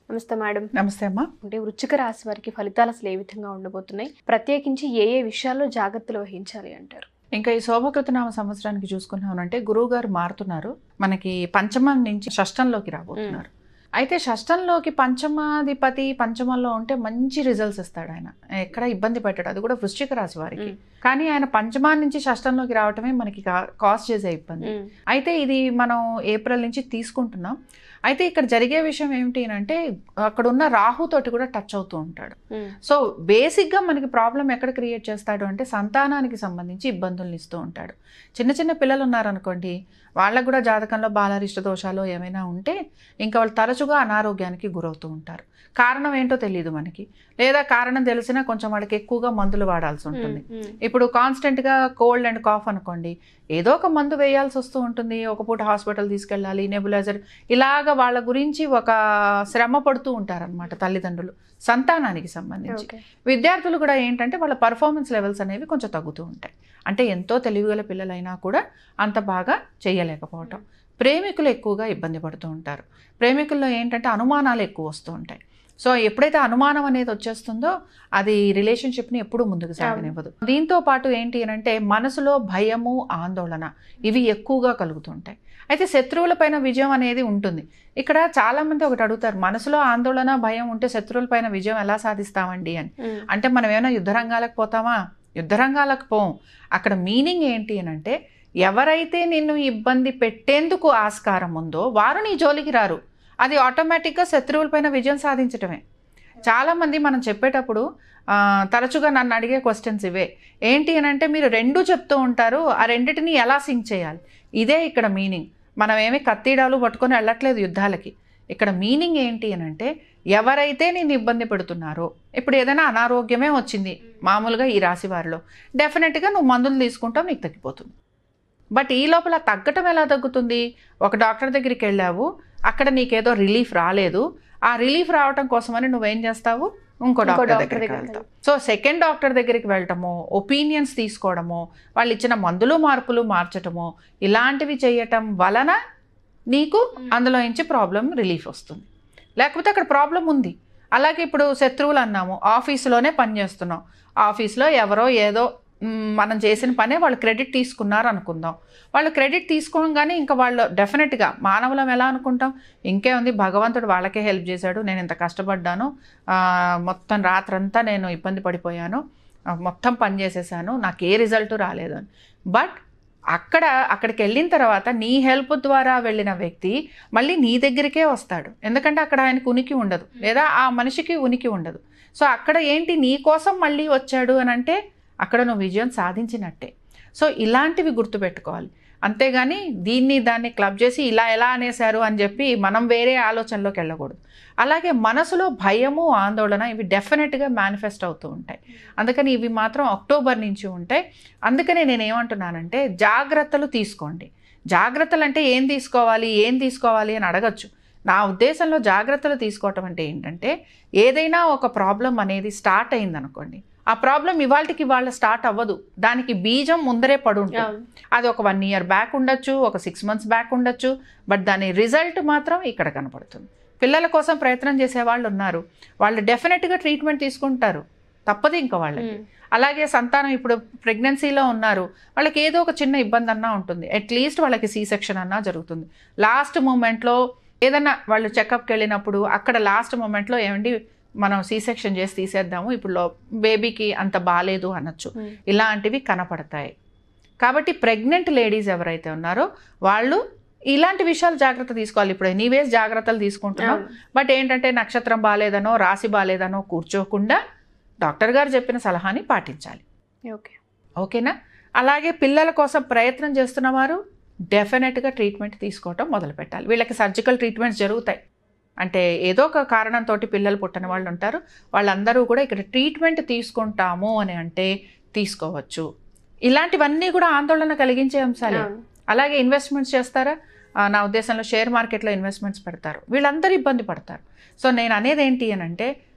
నమస్తే మేడం నమస్తే అమ్మా అంటే వృచ్చిక రాశి వారికి ఫలితాలు అసలు ఏ విధంగా ఉండబోతున్నాయి ప్రత్యేకించి ఏ ఏ విషయాల్లో జాగ్రత్తలు వహించాలి అంటారు ఇంకా ఈ శోభకృతనామ సంవత్సరానికి చూసుకున్నామనంటే గురువు గారు మారుతున్నారు మనకి పంచమం నుంచి షష్టంలోకి రాబోతున్నారు అయితే షష్టంలోకి పంచమాధిపతి పంచమంలో ఉంటే మంచి రిజల్ట్స్ ఇస్తాడు ఆయన ఎక్కడ ఇబ్బంది పెట్టాడు అది కూడా వృశ్చిక రాశి వారికి మ్మ్. కానీ ఆయన పంచమాన్ నుంచి షష్టంలోకి రావటమే మనకి కాస్ట్ చేసే ఇబ్బంది ఉమ్, అయితే ఇది మనం ఏప్రిల్ నుంచి తీసుకుంటున్నాం అయితే ఇక్కడ జరిగే విషయం ఏమిటి అంటే అక్కడ ఉన్న రాహుతోటి కూడా టచ్ అవుతూ ఉంటాడు ఉమ్, సో బేసిక్గా మనకి ప్రాబ్లం ఎక్కడ క్రియేట్ చేస్తాడు అంటే సంతానానికి సంబంధించి ఇబ్బందులను ఇస్తూ ఉంటాడు చిన్న చిన్న పిల్లలు ఉన్నారనుకోండి వాళ్ళకు కూడా జాతకంలో బాలరిష్ట దోషాలు ఏమైనా ఉంటే ఇంకా వాళ్ళు తరచుగా అనారోగ్యానికి గురవుతూ ఉంటారు కారణం ఏంటో తెలియదు మనకి లేదా కారణం తెలిసినా కొంచెం వాళ్ళకి ఎక్కువగా మందులు వాడాల్సి ఉంటుంది ఉమ్, ఉమ్, ఇప్పుడు కాన్స్టెంట్గా కోల్డ్ అండ్ కాఫ్ అనుకోండి ఏదో ఒక మందు వేయాల్సి వస్తూ ఉంటుంది ఒక పూట హాస్పిటల్ తీసుకెళ్ళాలి నెబులైజర్ ఇలాగ వాళ్ళ గురించి ఒక శ్రమ పడుతూ ఉంటారనమాట తల్లిదండ్రులు సంతానానికి సంబంధించి ఓకే. విద్యార్థులు కూడా ఏంటంటే వాళ్ళ పర్ఫార్మెన్స్ లెవెల్స్ అనేవి కొంచెం తగ్గుతూ ఉంటాయి అంటే ఎంతో తెలివిగల పిల్లలైనా కూడా అంత బాగా చేయలేకపోవటం ప్రేమికులు ఎక్కువగా ఇబ్బంది పడుతూ ఉంటారు ప్రేమికుల్లో ఏంటంటే అనుమానాలు ఎక్కువ వస్తూ ఉంటాయి సో ఎప్పుడైతే అనుమానం అనేది వచ్చేస్తుందో అది రిలేషన్షిప్ని ఎప్పుడూ ముందుకు సాగనివ్వదు దీంతో పాటు ఏంటి అని అంటే మనసులో భయము ఆందోళన ఇవి ఎక్కువగా కలుగుతుంటాయి అయితే శత్రువులపైన విజయం అనేది ఉంటుంది ఇక్కడ చాలా మంది ఒకటి అడుగుతారు మనసులో ఆందోళన భయం ఉంటే శత్రువులపైన విజయం ఎలా సాధిస్తామండి అని ఉమ్, అంటే మనం ఏమైనా యుద్ధరంగాలకు పోతామా యుద్ధరంగాలకు పోం అక్కడ మీనింగ్ ఏంటి అని అంటే ఎవరైతే నిన్ను ఇబ్బంది పెట్టేందుకు ఆస్కారం ఉందో వారు నీ జోలికి రారు అది ఆటోమేటిక్గా శత్రువులపైన విజయం సాధించటమే చాలామంది మనం చెప్పేటప్పుడు ఆ, తరచుగా నన్ను అడిగే క్వశ్చన్స్ ఇవే ఏంటి అని అంటే మీరు రెండు చెప్తూ ఉంటారు ఆ రెండిటిని ఎలా సింక్ చేయాలి ఇదే ఇక్కడ మీనింగ్ మనం ఏమి కత్తిడాలు పట్టుకొని వెళ్ళట్లేదు యుద్ధాలకి ఇక్కడ మీనింగ్ ఏంటి అని అంటే ఎవరైతే నేను ఇబ్బంది పెడుతున్నారో ఇప్పుడు ఏదైనా అనారోగ్యమే వచ్చింది మామూలుగా ఈ రాశి వారిలో డెఫినెట్గా నువ్వు మందులు తీసుకుంటావు నీకు తగ్గిపోతుంది బట్ ఈ లోపల తగ్గటం ఎలా తగ్గుతుంది ఒక డాక్టర్ దగ్గరికి వెళ్ళావు అక్కడ నీకేదో రిలీఫ్ రాలేదు ఆ రిలీఫ్ రావటం కోసమని నువ్వేం చేస్తావు ఇంకో డాక్టర్ డాక్టర్ దగ్గరికి దగ్గరికి వెళ్తావు సో సెకండ్ డాక్టర్ దగ్గరికి వెళ్ళటము ఒపీనియన్స్ తీసుకోవడము వాళ్ళు ఇచ్చిన మందులు మార్పులు మార్చటము ఇలాంటివి చేయటం వలన నీకు అందులో నుంచి ప్రాబ్లం రిలీఫ్ వస్తుంది లేకపోతే అక్కడ ప్రాబ్లం ఉంది అలాగే ఇప్పుడు శత్రువులు అన్నాము ఆఫీసులోనే పని చేస్తున్నాం ఆఫీస్లో ఎవరో ఏదో మ్, మనం చేసిన పనే వాళ్ళు క్రెడిట్ తీసుకున్నారు అనుకుందాం వాళ్ళు క్రెడిట్ తీసుకోగానే ఇంకా వాళ్ళు డెఫినెట్గా మానవులం ఎలా అనుకుంటాం ఇంకే ఉంది భగవంతుడు వాళ్ళకే హెల్ప్ చేశాడు నేను ఇంత కష్టపడ్డాను ఆ, మొత్తం రాత్రంతా నేను ఇబ్బంది పడిపోయాను ఆ, మొత్తం పని చేసేసాను నాకు ఏ రిజల్ట్ రాలేదు అని బట్ అక్కడ అక్కడికి వెళ్ళిన తర్వాత నీ హెల్ప్ ద్వారా వెళ్ళిన వ్యక్తి మళ్ళీ నీ దగ్గరికే వస్తాడు ఎందుకంటే అక్కడ ఆయనకు ఉనికి ఉండదు లేదా ఆ మనిషికి ఉనికి ఉండదు సో అక్కడ ఏంటి నీ కోసం మళ్ళీ వచ్చాడు అని అంటే అక్కడ నువ్వు విజయం సాధించినట్టే సో ఇలాంటివి గుర్తుపెట్టుకోవాలి అంతేగాని దీన్ని దాన్ని క్లబ్ చేసి ఇలా ఎలా అనేశారు అని చెప్పి మనం వేరే ఆలోచనలోకి వెళ్ళకూడదు అలాగే మనసులో భయము ఆందోళన ఇవి డెఫినెట్గా మేనిఫెస్ట్ అవుతూ ఉంటాయి అందుకని ఇవి మాత్రం అక్టోబర్ నుంచి ఉంటాయి అందుకనే నేను ఏమంటున్నానంటే జాగ్రత్తలు తీసుకోండి జాగ్రత్తలు అంటే ఏం తీసుకోవాలి ఏం తీసుకోవాలి అని అడగచ్చు నా ఉద్దేశంలో జాగ్రత్తలు తీసుకోవటం అంటే ఏంటంటే ఏదైనా ఒక ప్రాబ్లం అనేది స్టార్ట్ అయిందనుకోండి ఆ ప్రాబ్లం ఇవాళకి ఇవాళ స్టార్ట్ అవ్వదు దానికి బీజం ముందరే పడి ఉంటుంది అవును. అది ఒక వన్ ఇయర్ బ్యాక్ ఉండొచ్చు ఒక సిక్స్ మంత్స్ బ్యాక్ ఉండొచ్చు బట్ దాని రిజల్ట్ మాత్రం ఇక్కడ కనపడుతుంది పిల్లల కోసం ప్రయత్నం చేసే వాళ్ళు ఉన్నారు వాళ్ళు డెఫినెట్గా ట్రీట్మెంట్ తీసుకుంటారు తప్పదు ఇంకా వాళ్ళకి ఉమ్, అలాగే సంతానం ఇప్పుడు ప్రెగ్నెన్సీలో ఉన్నారు వాళ్ళకి ఏదో ఒక చిన్న ఇబ్బంది అన్నా ఉంటుంది అట్లీస్ట్ వాళ్ళకి సీ సెక్షన్ అన్నా జరుగుతుంది లాస్ట్ మూమెంట్లో ఏదన్నా వాళ్ళు చెకప్కి వెళ్ళినప్పుడు అక్కడ లాస్ట్ మూమెంట్లో ఏమండి మనం సీ సెక్షన్ చేసి తీసేద్దాము ఇప్పుడు బేబీకి అంత బాగాలేదు అనొచ్చు ఉమ్, ఇలాంటివి కనపడతాయి కాబట్టి ప్రెగ్నెంట్ లేడీస్ ఎవరైతే ఉన్నారో వాళ్ళు ఇలాంటి విషయాలు జాగ్రత్త తీసుకోవాలి ఇప్పుడు ఎనీవేస్ జాగ్రత్తలు తీసుకుంటున్నాం అవును. బట్ ఏంటంటే నక్షత్రం బాగాలేదనో రాశి బాగాలేదనో కూర్చోకుండా డాక్టర్ గారు చెప్పిన సలహాని పాటించాలి ఓకే ఓకేనా అలాగే పిల్లల కోసం ప్రయత్నం చేస్తున్న వారు డెఫినెట్గా ట్రీట్మెంట్ తీసుకోవటం మొదలు పెట్టాలి వీళ్ళకి సర్జికల్ ట్రీట్మెంట్స్ జరుగుతాయి అంటే ఏదో ఒక కారణంతో పిల్లలు పుట్టిన వాళ్ళు ఉంటారు వాళ్ళందరూ కూడా ఇక్కడ ట్రీట్మెంట్ తీసుకుంటాము అని అంటే తీసుకోవచ్చు ఇలాంటివన్నీ కూడా ఆందోళన కలిగించే అంశాలే అవును. అలాగే ఇన్వెస్ట్మెంట్స్ చేస్తారా ఆ, నా ఉద్దేశంలో షేర్ మార్కెట్లో ఇన్వెస్ట్మెంట్స్ పెడతారు వీళ్ళందరూ ఇబ్బంది పడతారు సో నేను అనేది ఏంటి అని అంటే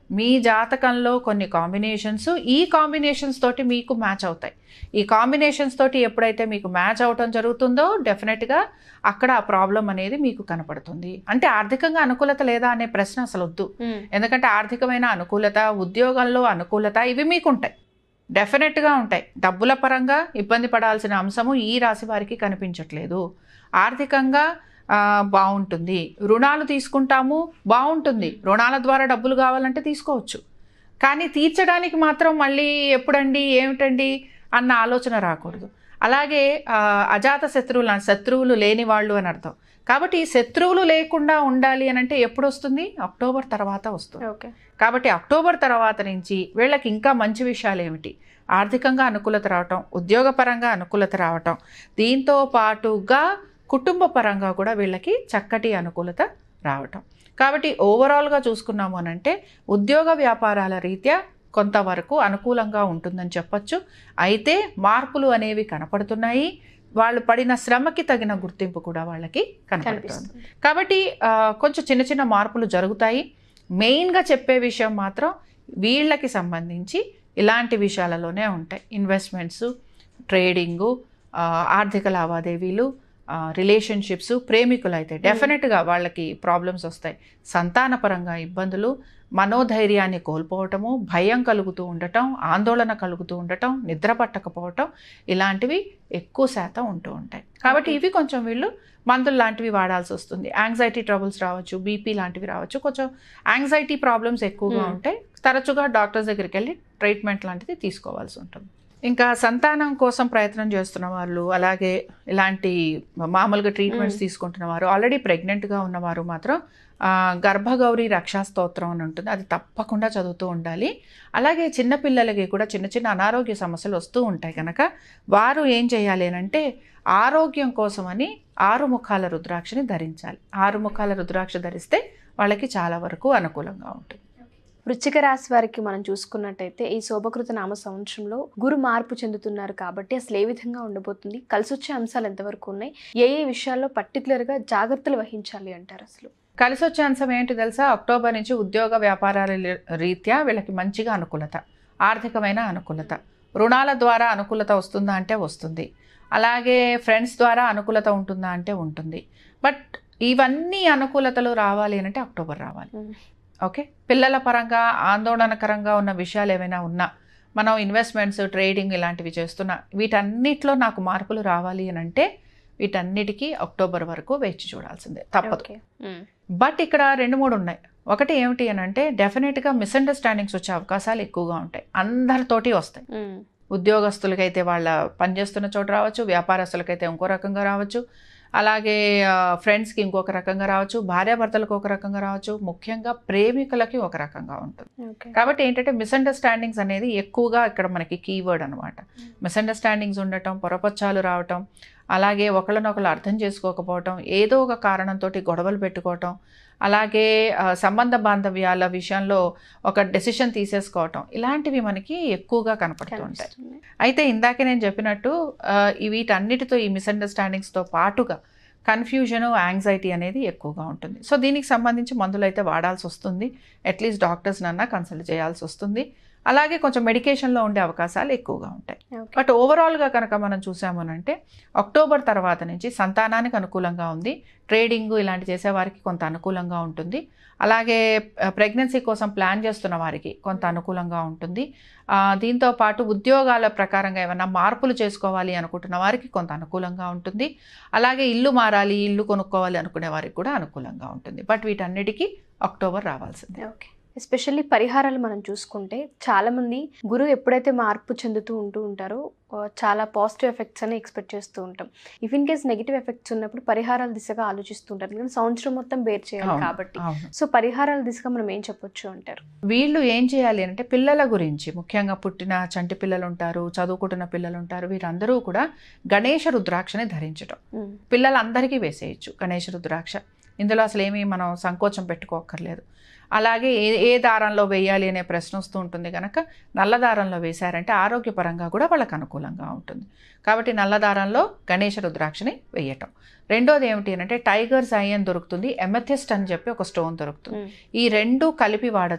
మీ జాతకంలో కొన్ని కాంబినేషన్స్ ఈ కాంబినేషన్స్ తోటి మీకు మ్యాచ్ అవుతాయి ఈ కాంబినేషన్స్ తోటి ఎప్పుడైతే మీకు మ్యాచ్ అవటం జరుగుతుందో డెఫినెట్గా అక్కడ ఆ ప్రాబ్లం అనేది మీకు కనపడుతుంది అంటే ఆర్థికంగా అనుకూలత లేదా అనే ప్రశ్న అసలు వద్దు ఎందుకంటే ఆర్థికమైన అనుకూలత ఉద్యోగంలో అనుకూలత ఇవి మీకు ఉంటాయి డెఫినెట్గా ఉంటాయి డబ్బుల పరంగా ఇబ్బంది పడాల్సిన అంశము ఈ రాశి వారికి కనిపించట్లేదు ఆర్థికంగా ఆ, బాగుంటుంది రుణాలు తీసుకుంటాము బాగుంటుంది రుణాల ద్వారా డబ్బులు కావాలంటే తీసుకోవచ్చు కానీ తీర్చడానికి మాత్రం మళ్ళీ ఎప్పుడండి ఏమిటండి అన్న ఆలోచన రాకూడదు అలాగే ఆ, అజాత శత్రువులు శత్రువులు లేని వాళ్ళు అని అర్థం కాబట్టి శత్రువులు లేకుండా ఉండాలి అని అంటే ఎప్పుడు వస్తుంది అక్టోబర్ తర్వాత వస్తుంది ఓకే కాబట్టి అక్టోబర్ తర్వాత నుంచి వీళ్ళకి ఇంకా మంచి విషయాలు ఏమిటి ఆర్థికంగా అనుకూలత రావటం ఉద్యోగపరంగా అనుకూలత రావటం దీంతో పాటుగా కుటుంబ పరంగా కూడా వీళ్ళకి చక్కటి అనుకూలత రావటం కాబట్టి ఓవరాల్గా చూసుకున్నాము అని అంటే ఉద్యోగ వ్యాపారాల రీత్యా కొంతవరకు అనుకూలంగా ఉంటుందని చెప్పొచ్చు అయితే మార్పులు అనేవి కనపడుతున్నాయి వాళ్ళు పడిన శ్రమకి తగిన గుర్తింపు కూడా వాళ్ళకి కనపడుతుంది కనిపిస్తుంది కాబట్టి ఆ, కొంచెం చిన్న చిన్న మార్పులు జరుగుతాయి మెయిన్గా చెప్పే విషయం మాత్రం వీళ్ళకి సంబంధించి ఇలాంటి విషయాలలోనే ఉంటాయి ఇన్వెస్ట్మెంట్స్ ట్రేడింగు ఆ, ఆర్థిక లావాదేవీలు రిలేషన్షిప్స్ ప్రేమికులు అయితే డెఫినెట్గా వాళ్ళకి ప్రాబ్లమ్స్ వస్తాయి సంతానపరంగా ఇబ్బందులు మనోధైర్యాన్ని కోల్పోవటము భయం కలుగుతూ ఉండటం ఆందోళన కలుగుతూ ఉండటం నిద్ర పట్టకపోవటం ఇలాంటివి ఎక్కువ శాతం ఉంటూ ఉంటాయి కాబట్టి Okay. ఇవి కొంచెం వీళ్ళు మందులు లాంటివి వాడాల్సి వస్తుంది యాంగ్జైటీ ట్రబుల్స్ రావచ్చు బీపీ లాంటివి రావచ్చు కొంచెం యాంగ్జైటీ ప్రాబ్లమ్స్ ఎక్కువగా Hmm. ఉంటాయి తరచుగా డాక్టర్స్ దగ్గరికి వెళ్ళి ట్రీట్మెంట్ లాంటిది తీసుకోవాల్సి ఉంటుంది ఇంకా సంతానం కోసం ప్రయత్నం చేస్తున్న వాళ్ళు అలాగే ఇలాంటి మామూలుగా ట్రీట్మెంట్స్ Mm. తీసుకుంటున్న వారు ఆల్రెడీ ప్రెగ్నెంట్గా ఉన్నవారు మాత్రం ఆ, గర్భగౌరి రక్షా స్తోత్రం అని ఉంటుంది అది తప్పకుండా చదువుతూ ఉండాలి అలాగే చిన్నపిల్లలకి కూడా చిన్న చిన్న అనారోగ్య సమస్యలు వస్తూ ఉంటాయి కనుక వారు ఏం చేయాలి అని అంటే ఆరోగ్యం కోసమని ఆరు ముఖాల రుద్రాక్షని ధరించాలి ఆరు ముఖాల రుద్రాక్ష ధరిస్తే వాళ్ళకి చాలా వరకు అనుకూలంగా ఉంటుంది వృశ్చిక రాశి వారికి మనం చూసుకున్నట్టయితే ఈ శోభకృత నామ సంవత్సరంలో గురు మార్పు చెందుతున్నారు కాబట్టి అసలు ఏ విధంగా ఉండబోతుంది కలిసి వచ్చే అంశాలు ఎంతవరకు ఉన్నాయి ఏ ఏ విషయాల్లో particular గా జాగ్రత్తలు వహించాలి అంటారు అసలు కలిసి వచ్చే అంశం ఏంటి తెలుసా అక్టోబర్ నుంచి ఉద్యోగ వ్యాపారాల లి- రీత్యా వీళ్ళకి మంచిగా అనుకూలత ఆర్థికమైన అనుకూలత రుణాల ద్వారా అనుకూలత వస్తుందా అంటే వస్తుంది అలాగే ఫ్రెండ్స్ ద్వారా అనుకూలత ఉంటుందా అంటే ఉంటుంది బట్ ఇవన్నీ అనుకూలతలు రావాలి అంటే అక్టోబర్ రావాలి Mm. ఓకే పిల్లల పరంగా ఆందోళనకరంగా ఉన్న విషయాలు ఏమైనా ఉన్నా మనం ఇన్వెస్ట్మెంట్స్ ట్రేడింగ్ ఇలాంటివి చేస్తున్నా వీటన్నిటిలో నాకు మార్పులు రావాలి అని అంటే వీటన్నిటికీ అక్టోబర్ వరకు వేచి చూడాల్సిందే తప్పదు ఓకే బట్ ఇక్కడ రెండు మూడు ఉన్నాయి ఒకటి ఏమిటి అని అంటే డెఫినెట్గా మిస్అండర్స్టాండింగ్స్ వచ్చే అవకాశాలు ఎక్కువగా ఉంటాయి అందరితోటి వస్తాయి ఉద్యోగస్తులకైతే వాళ్ళ పనిచేస్తున్న చోట రావచ్చు వ్యాపారస్తులకైతే ఇంకో రకంగా రావచ్చు అలాగే ఫ్రెండ్స్కి ఇంకొక రకంగా రావచ్చు భార్యాభర్తలకు ఒక రకంగా రావచ్చు ముఖ్యంగా ప్రేమికులకి ఒక రకంగా ఉంటుంది ఓకే కాబట్టి ఏంటంటే మిస్అండర్స్టాండింగ్స్ అనేది ఎక్కువగా ఇక్కడ మనకి కీవర్డ్ అనమాట మిస్అండర్స్టాండింగ్స్ ఉండటం పొరపచ్చాలు రావటం అలాగే ఒకళ్ళనొకళ్ళు అర్థం చేసుకోకపోవటం ఏదో ఒక కారణంతో గొడవలు పెట్టుకోవటం అలాగే ఆ, సంబంధ బాంధవ్యాల విషయంలో ఒక డెసిషన్ తీసేసుకోవటం ఇలాంటివి మనకి ఎక్కువగా కనపడుతూ ఉంటాయి కనిపిస్తుంది. అయితే ఇందాకే నేను చెప్పినట్టు ఆ, ఈ వీటన్నిటితో ఈ మిస్అండర్స్టాండింగ్స్తో పాటుగా కన్ఫ్యూజన్ యాంగ్జైటీ అనేది ఎక్కువగా ఉంటుంది సో దీనికి సంబంధించి మందులు అయితే వాడాల్సి వస్తుంది అట్లీస్ట్ డాక్టర్స్ నన్నా కన్సల్ట్ చేయాల్సి వస్తుంది అలాగే కొంచెం మెడికేషన్లో ఉండే అవకాశాలు ఎక్కువగా ఉంటాయి ఓకే. బట్ ఓవరాల్గా కనుక మనం చూసామనంటే అక్టోబర్ తర్వాత నుంచి సంతానానికి అనుకూలంగా ఉంది ట్రేడింగ్ ఇలాంటి చేసేవారికి కొంత అనుకూలంగా ఉంటుంది అలాగే ప్రెగ్నెన్సీ కోసం ప్లాన్ చేస్తున్న వారికి కొంత అనుకూలంగా ఉంటుంది ఆ, దీంతో పాటు ఉద్యోగాల ప్రకారంగా ఏమైనా మార్పులు చేసుకోవాలి అనుకుంటున్న వారికి కొంత అనుకూలంగా ఉంటుంది అలాగే ఇల్లు మారాలి ఇల్లు కొనుక్కోవాలి అనుకునే వారికి కూడా అనుకూలంగా ఉంటుంది బట్ వీటన్నిటికీ అక్టోబర్ రావాల్సిందే ఓకే ఎస్పెషల్లీ పరిహారాలు మనం చూసుకుంటే చాలా మంది గురువు ఎప్పుడైతే మార్పు చెందుతూ ఉంటూ ఉంటారో ఆ, చాలా పాజిటివ్ ఎఫెక్ట్స్ అని ఎక్స్పెక్ట్ చేస్తూ ఉంటాం if in case negative effects ఉన్నప్పుడు పరిహారాల దిశగా ఆలోచిస్తూ ఉంటారు ఎందుకంటే సంవత్సరం మొత్తం బేర్ చేయాలి అవును, కాబట్టి అవును సో పరిహారాల దిశగా మనం ఏం చెప్పొచ్చు అంటారు వీళ్ళు ఏం చేయాలి అంటే పిల్లల గురించి ముఖ్యంగా పుట్టిన చంటి పిల్లలు ఉంటారు చదువుకుంటున్న పిల్లలు ఉంటారు వీరందరూ కూడా గణేష రుద్రాక్షని ధరించడం ఉమ్, పిల్లలందరికీ వేసేయచ్చు గణేష రుద్రాక్ష ఇందులో అసలు ఏమీ మనం సంకోచం పెట్టుకోక్కర్లేదు అలాగే ఏ ఏ దారంలో వేయాలి అనే ప్రశ్న వస్తూ ఉంటుంది కనుక నల్ల దారంలో వేశారంటే ఆరోగ్యపరంగా కూడా వాళ్ళకి అనుకూలంగా ఉంటుంది కాబట్టి నల్ల దారంలో గణేష రుద్రాక్షని వేయటం రెండోది ఏమిటి అంటే టైగర్స్ ఐ అని దొరుకుతుంది ఎమెథిస్ట్ అని చెప్పి ఒక స్టోన్ దొరుకుతుంది ఉమ్, ఈ రెండు కలిపి వాడచ్చు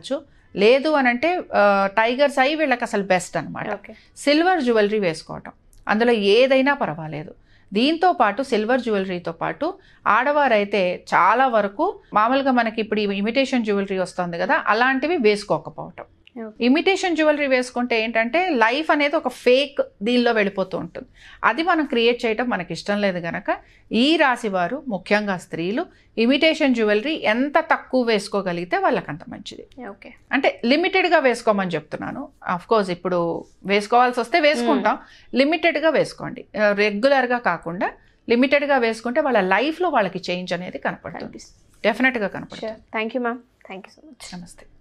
లేదు అని అంటే టైగర్స్ అయి వీళ్ళకి అసలు బెస్ట్ అనమాట ఓకే సిల్వర్ జ్యువెలరీ వేసుకోవటం అందులో ఏదైనా పర్వాలేదు దీంతో పాటు సిల్వర్ జ్యువెలరీతో పాటు ఆడవారైతే చాలా వరకు మామూలుగా మనకి ఇప్పుడు ఇమిటేషన్ జ్యువెలరీ వస్తుంది కదా అలాంటివి వేసుకోకపోవటం Okay. ఇమిటేషన్ జ్యువెలరీ వేసుకుంటే ఏంటంటే లైఫ్ అనేది ఒక ఫేక్ దీనిలో వెళ్ళిపోతూ ఉంటుంది అది మనం క్రియేట్ చేయటం మనకి ఇష్టం లేదు గనక ఈ రాశి వారు ముఖ్యంగా స్త్రీలు ఇమిటేషన్ జ్యువెలరీ ఎంత తక్కువ వేసుకోగలిగితే వాళ్ళకంత మంచిది ఓకే అంటే లిమిటెడ్గా వేసుకోమని చెప్తున్నాను అఫ్ కోర్స్ ఇప్పుడు వేసుకోవాల్సి వస్తే వేసుకుంటాం లిమిటెడ్గా వేసుకోండి రెగ్యులర్గా కాకుండా లిమిటెడ్గా వేసుకుంటే వాళ్ళ లైఫ్లో వాళ్ళకి చేంజ్ అనేది కనపడుతుంది కనిపిస్తుంది డెఫినెట్గా కనపడుతుంది thank you ma'am thank you so much నమస్తే